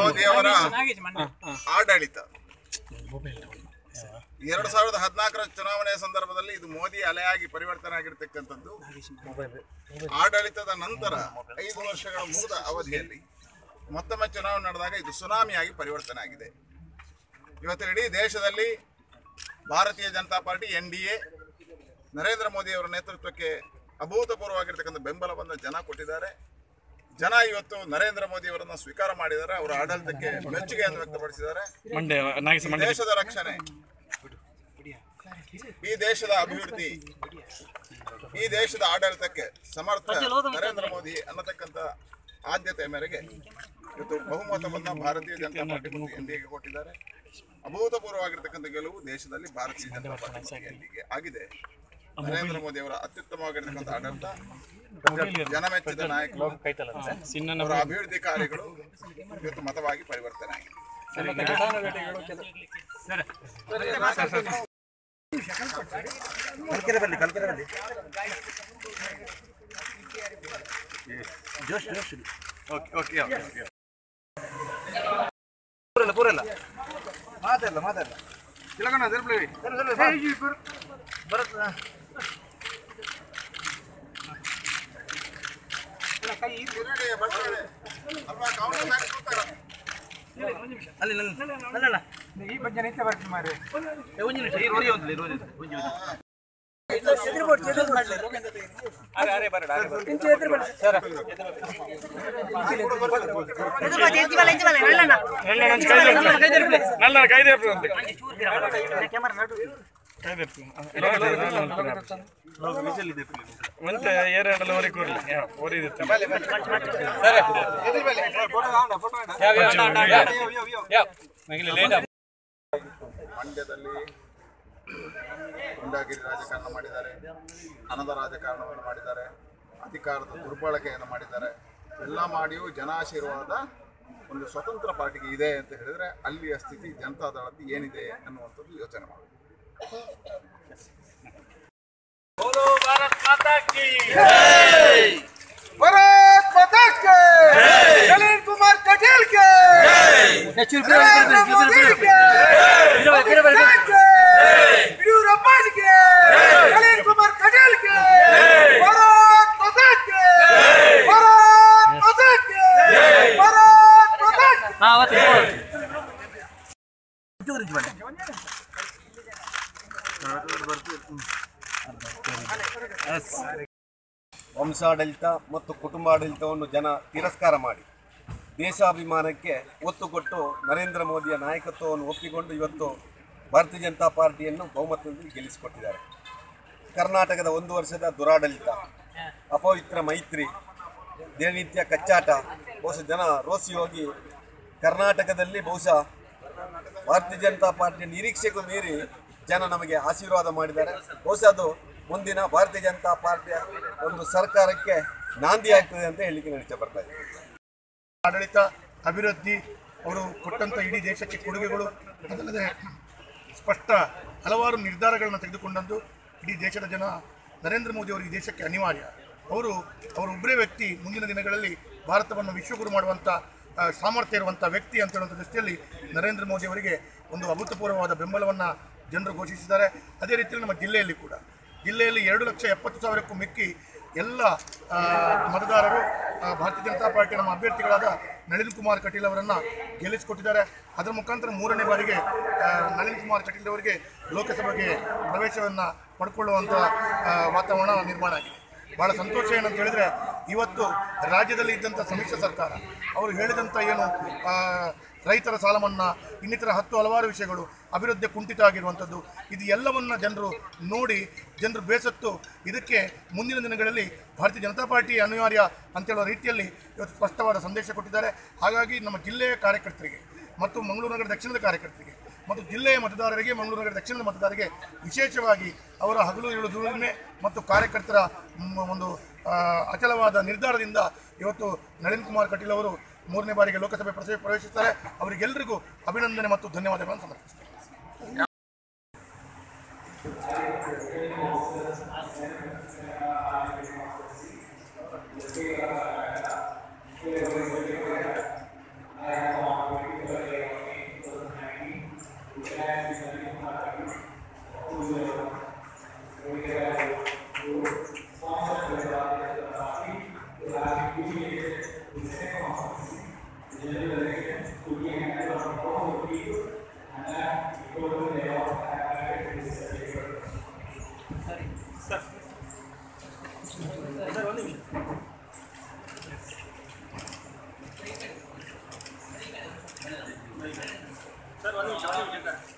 ಮೋದಿಯವರ ಆಡಳಿತ ಎರಡು ಸಾವಿರದ ಹದಿನಾಲ್ಕರ ಚುನಾವಣೆಯ ಸಂದರ್ಭದಲ್ಲಿ ಇದು ಮೋದಿ ಅಲೆಯಾಗಿ ಪರಿವರ್ತನೆ ಆಗಿರ್ತಕ್ಕಂಥದ್ದು ಆಡಳಿತದ ನಂತರ ಐದು ವರ್ಷಗಳ ಮುಗಿದ ಅವಧಿಯಲ್ಲಿ ಮತ್ತೊಮ್ಮೆ ಚುನಾವಣೆ ನಡೆದಾಗ ಇದು ಸುನಾಮಿಯಾಗಿ ಪರಿವರ್ತನೆ ಆಗಿದೆ ಇವತ್ತು ಇಡೀ ದೇಶದಲ್ಲಿ Bharatiya Janata party N D A Narendra Modi ಅವರ ನೇತೃತ್ವಕ್ಕೆ ಅಭೂತಪೂರ್ವವಾಗಿರ್ತಕ್ಕಂಥ ಬೆಂಬಲವನ್ನು ಜನ ಕೊಟ್ಟಿದ್ದಾರೆ ಜನ ಇವತ್ತು ನರೇಂದ್ರ ಮೋದಿ ಅವರನ್ನು ಸ್ವೀಕಾರ ಮಾಡಿದ್ದಾರೆ ಅವರ ಆಡಳಿತಕ್ಕೆ ಮೆಚ್ಚುಗೆಯನ್ನು ವ್ಯಕ್ತಪಡಿಸಿದ್ದಾರೆ ಮಂಡ್ಯ ನಾಗೇಶ ಈ ಮಂಡ್ಯ ದೇಶದ ರಕ್ಷಣೆ ಈ ದೇಶದ ಅಭಿವೃದ್ಧಿ ಈ ದೇಶದ ಆಡಳಿತಕ್ಕೆ ಸಮರ್ಥ ನರೇಂದ್ರ ಮೋದಿ ಅನ್ನತಕ್ಕಂಥ ಆದ್ಯತೆ ಮೇರೆಗೆ ಇವತ್ತು ಬಹುಮತವನ್ನ ಭಾರತೀಯ ಜನತಾ ಪಾರ್ಟಿ ಮತ್ತು ಎನ್ಡಿಎಗೆ ಕೊಟ್ಟಿದ್ದಾರೆ ಅಭೂತಪೂರ್ವವಾಗಿರ್ತಕ್ಕಂಥ ಗೆಲುವು ದೇಶದಲ್ಲಿ ಭಾರತೀಯ ಜನತಾ ಪಾರ್ಟಿ ಮತ್ತು ಎನ್ಡಿಎಗೆ ಆಗಿದೆ ನರೇಂದ್ರ ಮೋದಿ ಅವರ ಅತ್ಯುತ್ತಮವಾಗಿರ್ತಕ್ಕಂಥ ಆಡಳಿತ ಜನಮೆಚ್ಚಿದ ನಾಯಕರು ಸಿನ್ನ ಅವರ ಅಭಿವೃದ್ಧಿ ಕಾರ್ಯಗಳು ಇವತ್ತು ಮತವಾಗಿ ಪರಿವರ್ತನೆ ಆಗಿದೆ ಅಲ್ವಾ, ಕಾಂಗ್ರೆಸ್ ನಾಯಕರು ಕೂತಾರ? ನಲ್ಲ ಕೈದೆ ಅಂತೆ ಮತ್ತೆ ಏರೆಂಡಲ ಓರಿ ಕೂರ್ಲಿ ಓರಿದಿತ್ತು ಮಂಡ್ಯದಲ್ಲಿ ಗುಂಡಾಗಿರಿ ರಾಜಕಾರಣ ಮಾಡಿದ್ದಾರೆ ಹಣದ ರಾಜಕಾರಣವನ್ನು ಮಾಡಿದ್ದಾರೆ ಅಧಿಕಾರದ ದುರ್ಬಳಕೆಯನ್ನು ಮಾಡಿದ್ದಾರೆ ಎಲ್ಲ ಮಾಡಿಯೂ ಜನಾಶೀರ್ವಾದ ಒಂದು ಸ್ವತಂತ್ರ ಪಾರ್ಟಿಗೆ ಇದೆ ಅಂತ ಹೇಳಿದ್ರೆ ಅಲ್ಲಿಯ ಸ್ಥಿತಿ ಜನತಾದಳದ್ದು ಏನಿದೆ ಅನ್ನುವಂಥದ್ದು ಯೋಚನೆ ಮಾಡಬೇಕು भारत माता के नलिन कुमार कटेल के नरेंद्र मोदी के अमित के येडियुरप्पा के नलिन कुमार कटेल के भारत माता के भारत माता के भारत माता के ವಂಶಾಡಳಿತ ಮತ್ತು ಕುಟುಂಬಾಡಳಿತವನ್ನು ಜನ ತಿರಸ್ಕಾರ ಮಾಡಿ ದೇಶಾಭಿಮಾನಕ್ಕೆ ಒತ್ತು ಕೊಟ್ಟು ನರೇಂದ್ರ ಮೋದಿಯ ನಾಯಕತ್ವವನ್ನು ಒಪ್ಪಿಕೊಂಡು ಇವತ್ತು ಭಾರತೀಯ ಜನತಾ ಪಾರ್ಟಿಯನ್ನು ಬಹುಮತದಲ್ಲಿ ಗೆಲ್ಲಿಸಿಕೊಟ್ಟಿದ್ದಾರೆ ಕರ್ನಾಟಕದ ಒಂದು ವರ್ಷದ ದುರಾಡಳಿತ ಅಪವಿತ್ರ ಮೈತ್ರಿ ದಿನನಿತ್ಯ ಕಚ್ಚಾಟ ಬಹುಶಃ ಜನ ರೋಸಿ ಹೋಗಿ ಕರ್ನಾಟಕದಲ್ಲಿ ಬಹುಶಃ ಭಾರತೀಯ ಜನತಾ ಪಾರ್ಟಿಯ ನಿರೀಕ್ಷೆಗೂ ಮೀರಿ ಜನ ನಮಗೆ ಆಶೀರ್ವಾದ ಮಾಡಿದ್ದಾರೆ ಬಹುಶಃ ಅದು ಮುಂದಿನ ಭಾರತೀಯ ಜನತಾ ಪಾರ್ಟಿಯ ಒಂದು ಸರ್ಕಾರಕ್ಕೆ ನಾಂದಿ ಆಗ್ತದೆ ಅಂತ ಹೇಳಲಿಕ್ಕೆ ನಾನು ಇಷ್ಟಪಡ್ತಾ ಇದ್ದೀನಿ ಆಡಳಿತ ಅಭಿವೃದ್ಧಿ ಅವರು ಕೊಟ್ಟಂಥ ಇಡೀ ದೇಶಕ್ಕೆ ಕೊಡುಗೆಗಳು ಅದಲ್ಲದೆ ಸ್ಪಷ್ಟ ಹಲವಾರು ನಿರ್ಧಾರಗಳನ್ನು ತೆಗೆದುಕೊಂಡಂದು ಇಡೀ ದೇಶದ ಜನ ನರೇಂದ್ರ ಮೋದಿ ಅವರು ಈ ದೇಶಕ್ಕೆ ಅನಿವಾರ್ಯ ಅವರು ಅವರೊಬ್ಬರೇ ವ್ಯಕ್ತಿ ಮುಂದಿನ ದಿನಗಳಲ್ಲಿ ಭಾರತವನ್ನು ವಿಶ್ವಗುರು ಮಾಡುವಂಥ ಆ, ಸಾಮರ್ಥ್ಯ ಇರುವಂಥ ವ್ಯಕ್ತಿ ಅಂತ ಹೇಳುವಂಥ ದೃಷ್ಟಿಯಲ್ಲಿ ನರೇಂದ್ರ ಮೋದಿ ಅವರಿಗೆ ಒಂದು ಅಭೂತಪೂರ್ವವಾದ ಬೆಂಬಲವನ್ನು ಜನರು ಘೋಷಿಸಿದ್ದಾರೆ ಅದೇ ರೀತಿಯಲ್ಲಿ ನಮ್ಮ ಜಿಲ್ಲೆಯಲ್ಲಿ ಕೂಡ ಜಿಲ್ಲೆಯಲ್ಲಿ ಎರಡು ಲಕ್ಷ ಎಪ್ಪತ್ತು ಸಾವಿರಕ್ಕೂ ಮಿಕ್ಕಿ ಎಲ್ಲ ಆ, ಮತದಾರರು ಆ, ಭಾರತೀಯ ಜನತಾ ಪಾರ್ಟಿಯ ನಮ್ಮ ಅಭ್ಯರ್ಥಿಗಳಾದ ನಳಿನ್ ಕುಮಾರ್ ಕಟೀಲ್ ಅವರನ್ನು ಗೆಲ್ಲಿಸಿಕೊಟ್ಟಿದ್ದಾರೆ ಅದರ ಮುಖಾಂತರ ಮೂರನೇ ಬಾರಿಗೆ ಆ, ನಳಿನ್ ಕುಮಾರ್ ಕಟೀಲ್ ಅವರಿಗೆ ಲೋಕಸಭೆಗೆ ಪ್ರವೇಶವನ್ನು ಪಡ್ಕೊಳ್ಳುವಂಥ ಆ, ವಾತಾವರಣ ನಿರ್ಮಾಣ ಆಗಿದೆ ಭಾಳ ಸಂತೋಷ ಏನಂತ ಹೇಳಿದ್ರೆ ಇವತ್ತು ರಾಜ್ಯದಲ್ಲಿ ಇದ್ದಂಥ ಸಮ್ಮಿಶ್ರ ಸರ್ಕಾರ ಅವರು ಹೇಳಿದಂಥ ಏನು ಆ, ರೈತರ ಸಾಲ ಮನ್ನಾ ಇನ್ನಿತರ ಹತ್ತು ಹಲವಾರು ವಿಷಯಗಳು ಅಭಿವೃದ್ಧಿ ಕುಂಠಿತ ಆಗಿರುವಂಥದ್ದು ಇದು ಎಲ್ಲವನ್ನ ಜನರು ನೋಡಿ ಜನರು ಬೇಸತ್ತು ಇದಕ್ಕೆ ಮುಂದಿನ ದಿನಗಳಲ್ಲಿ ಭಾರತೀಯ ಜನತಾ ಪಾರ್ಟಿ ಅನಿವಾರ್ಯ ಅಂತೇಳುವ ರೀತಿಯಲ್ಲಿ ಇವತ್ತು ಸ್ಪಷ್ಟವಾದ ಸಂದೇಶ ಕೊಟ್ಟಿದ್ದಾರೆ ಹಾಗಾಗಿ ನಮ್ಮ ಜಿಲ್ಲೆಯ ಕಾರ್ಯಕರ್ತರಿಗೆ ಮತ್ತು ಮಂಗಳೂರು ನಗರ ದಕ್ಷಿಣದ ಕಾರ್ಯಕರ್ತರಿಗೆ ಮತ್ತು ಜಿಲ್ಲೆಯ ಮತದಾರರಿಗೆ ಮಂಗಳೂರು ನಗರ ದಕ್ಷಿಣದ ಮತದಾರರಿಗೆ ವಿಶೇಷವಾಗಿ ಅವರ ಹಗಲು ಇರುಳು ದುಡಿಮೆ ಮತ್ತು ಕಾರ್ಯಕರ್ತರ ಮ್, ಒಂದು ಆ, ಅಚಲವಾದ ನಿರ್ಧಾರದಿಂದ ಇವತ್ತು ನಳಿನ್ ಕುಮಾರ್ ಕಟೀಲ್ ಅವರು ಮೂರನೇ ಬಾರಿಗೆ ಲೋಕಸಭೆ ಪ್ರವೇಶ ಪ್ರವೇಶಿಸ್ತಾರೆ ಅವರಿಗೆಲ್ಲರಿಗೂ ಅಭಿನಂದನೆ ಮತ್ತು ಧನ್ಯವಾದಗಳನ್ನು ಸಮರ್ಪಿಸ್ತಾರೆ ಸರ್ ಒಂದು ನಿಮಿಷ ಒಂದು ನಿಮಿಷ